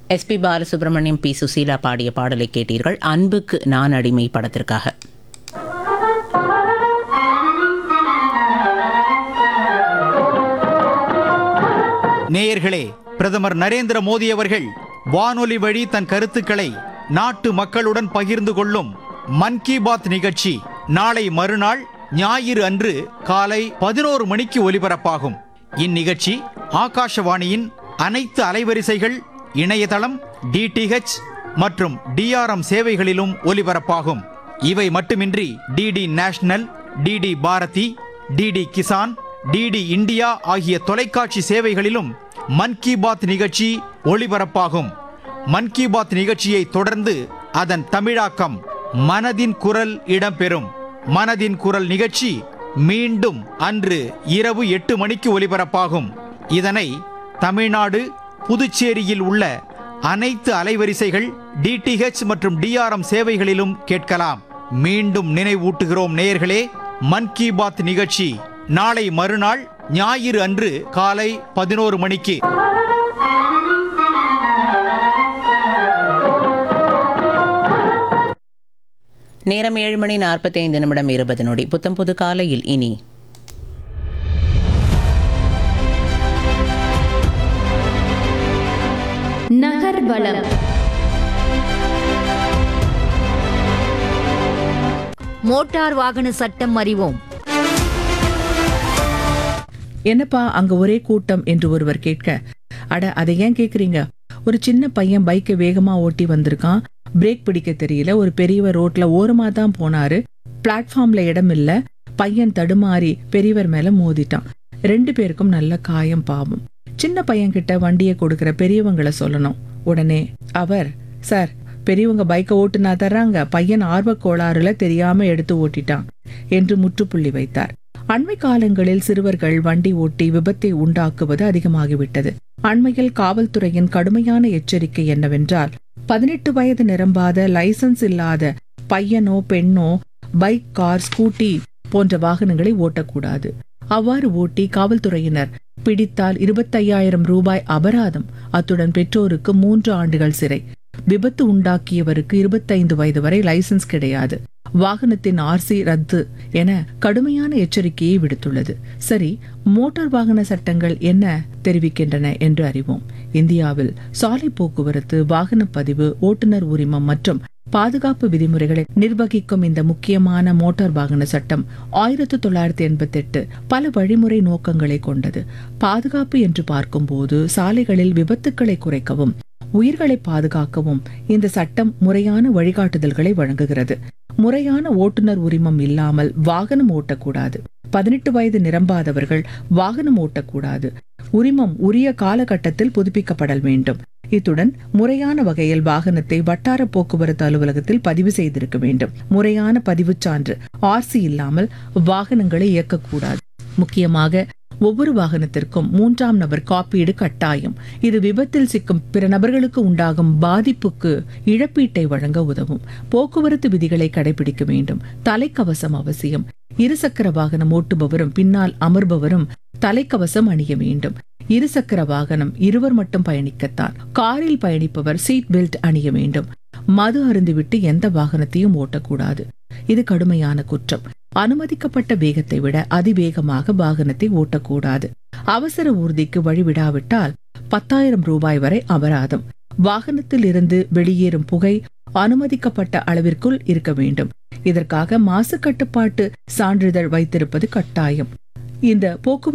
SP Balasubramaniam B Susheela பாடிய பாடலை கேட்டீர்கள் அன்புக்கு நான் அடிமை படத்திற்காக நேயர்களே பிரதமர் நரேந்திர மோடி அவர்கள் வானொலி வழி தன் கருத்துக்களை நாட்டு மக்களுடன் பகிர்ந்து கொள்ளும் மன் கி பாத் நிகழ்ச்சி நாளை மறுநாள் ஞாயிறு அன்று காலை பதினோரு மணிக்கு ஒலிபரப்பாகும் இந்நிகழ்ச்சி ஆகாஷவாணியின் அனைத்து அலைவரிசைகள் இணையதளம் டிடிஹெச் மற்றும் டிஆர்எம் சேவைகளிலும் ஒலிபரப்பாகும் இவை மட்டுமின்றி DD national DD Bharati DD Kisan DD India ஆகிய தொலைக்காட்சி சேவைகளிலும் மன் கி பாத் நிகழ்ச்சி ஒளிபரப்பாகும் மன் கி பாத் நிகழ்ச்சியை தொடர்ந்து அதன் தமிழாக்கம் மனதின் குரல் இடம்பெறும் மனதின் குரல் நிகழ்ச்சி மீண்டும் அன்று இரவு எட்டு மணிக்கு ஒலிபரப்பாகும் இதனை தமிழ்நாடு புதுச்சேரியில் உள்ள அனைத்து அலைவரிசைகள் டிடிஹெச் மற்றும் டிஆர்எம் சேவைகளிலும் கேட்கலாம் மீண்டும் நினைவூட்டுகிறோம் நேயர்களே மன் கி பாத் நிகழ்ச்சி நாளை மறுநாள் ஞாயிறு அன்று காலை பதினோரு மணிக்கு நேரம் ஏழு மணி நாற்பத்தைந்து நிமிடம் இருபது நொடி புத்தம் புது காலையில் இனி நகர்வலம் மோட்டார் வாகன சட்டம் அறிவோம் என்னப்பா அங்க ஒரே கூட்டம் என்று ஒருவர் கேட்க அட அதை ஏன் கேக்குறீங்க ஒரு சின்ன பையன் பைக்கை வேகமா ஓட்டி வந்திருக்கான் பிரேக் பிடிக்க தெரியல ஒரு பெரியவர் ரோட்ல ஓரமா தான் போனாரு பிளாட்ஃபார்ம்ல இடம் இல்ல பையன் தடுமாறி பெரியவர் மேல மோதிட்டான் ரெண்டு பேருக்கும் நல்ல காயம் பாவம் சின்ன பையன் கிட்ட வண்டியை கொடுக்கிற பெரியவங்கள சொல்லணும் உடனே அவர் சார் பெரியவங்க பைக்கை ஓட்டுனா தர்றாங்க பையன் ஆர்வக் கோளாறுல தெரியாம எடுத்து ஓட்டிட்டான் என்று முற்றுப்புள்ளி வைத்தார் அண்மை காலங்களில் சிறுவர்கள் வண்டி ஓட்டி விபத்தை உண்டாக்குவது அதிகமாகிவிட்டது அண்மையில் காவல்துறையின் கடுமையான எச்சரிக்கை என்னவென்றால் பதினெட்டு வயது நிரம்பாத லைசென்ஸ் இல்லாத பையனோ பெண்ணோ பைக் கார் ஸ்கூட்டி போன்ற வாகனங்களை ஓட்டக்கூடாது அவ்வாறு ஓட்டி காவல்துறையினர் பிடித்தால் இருபத்தையாயிரம் ரூபாய் அபராதம் அத்துடன் பெற்றோருக்கு மூன்று ஆண்டுகள் சிறை விபத்து உண்டாக்கியவருக்கு இருபத்தைந்து வயது வரை லைசென்ஸ் கிடையாது வாகனத்தின் ஆர்சி ரத்து என கடுமையான எச்சரிக்கையை விடுத்துள்ளது சரி மோட்டார் வாகன சட்டங்கள் என்ன தெரிவிக்கின்றன என்று அறிவோம் இந்தியாவில் சாலை போக்குவரத்து வாகன பதிவு ஓட்டுநர் உரிமம் மற்றும் பாதுகாப்பு விதிமுறைகளை நிர்வகிக்கும் இந்த முக்கியமான மோட்டார் வாகன சட்டம் ஆயிரத்து தொள்ளாயிரத்தி எண்பத்தி எட்டு பல வழிமுறை நோக்கங்களை கொண்டது பாதுகாப்பு என்று பார்க்கும்போது சாலைகளில் விபத்துக்களை குறைக்கவும் உயிர்களை பாதுகாக்கவும் இந்த சட்டம் முறையான வழிகாட்டுதல்களை வழங்குகிறது முறையான ஓட்டுநர் உரிமம் இல்லாமல் வாகனம் ஓட்டக்கூடாது பதினெட்டு வயது நிரம்பாதவர்கள் வாகனம் ஓட்டக்கூடாது உரிமம் உரிய காலகட்டத்தில் புதுப்பிக்கப்படல் வேண்டும் இத்துடன் முறையான வகையில் வாகனத்தை வட்டார போக்குவரத்து அலுவலகத்தில் பதிவு செய்திருக்க வேண்டும் முறையான பதிவுச் சான்று ஆர்சி இல்லாமல் வாகனங்களை இயக்கக்கூடாது முக்கியமாக ஒவ்வொரு வாகனத்திற்கும் மூன்றாம் நபர் காப்பீடு கட்டாயம் இது விபத்தில் சிக்கும் பிற நபர்களுக்கு உண்டாகும் பாதிப்புக்கு இழப்பீட்டை வழங்க உதவும் போக்குவரத்து விதிகளை கடைபிடிக்க வேண்டும் தலைக்கவசம் அவசியம் இருசக்கர வாகனம் ஓட்டுபவரும் பின்னால் அமர்பவரும் தலைக்கவசம் அணிய வேண்டும் இருசக்கர வாகனம் இருவர் மட்டும் பயணிக்கத்தான் காரில் பயணிப்பவர் சீட் பெல்ட் அணிய வேண்டும் மது அருந்திவிட்டு எந்த வாகனத்தையும் ஓட்டக்கூடாது இது கடுமையான குற்றம் அனுமதிக்கப்பட்ட வேகத்தை விட அதிவேகமாக வாகனத்தை ஓட்டக்கூடாது அவசர ஊர்திக்கு வழிவிடாவிட்டால் பத்தாயிரம் ரூபாய் வரை அபராதம் வாகனத்தில் இருந்து வெளியேறும் புகை அனுமதிக்கப்பட்ட அளவிற்குள் இருக்க வேண்டும் இதற்காக மாசு கட்டுப்பாட்டு சான்றிதழ் வைத்திருப்பது கட்டாயம் இந்த போக்குவரத்து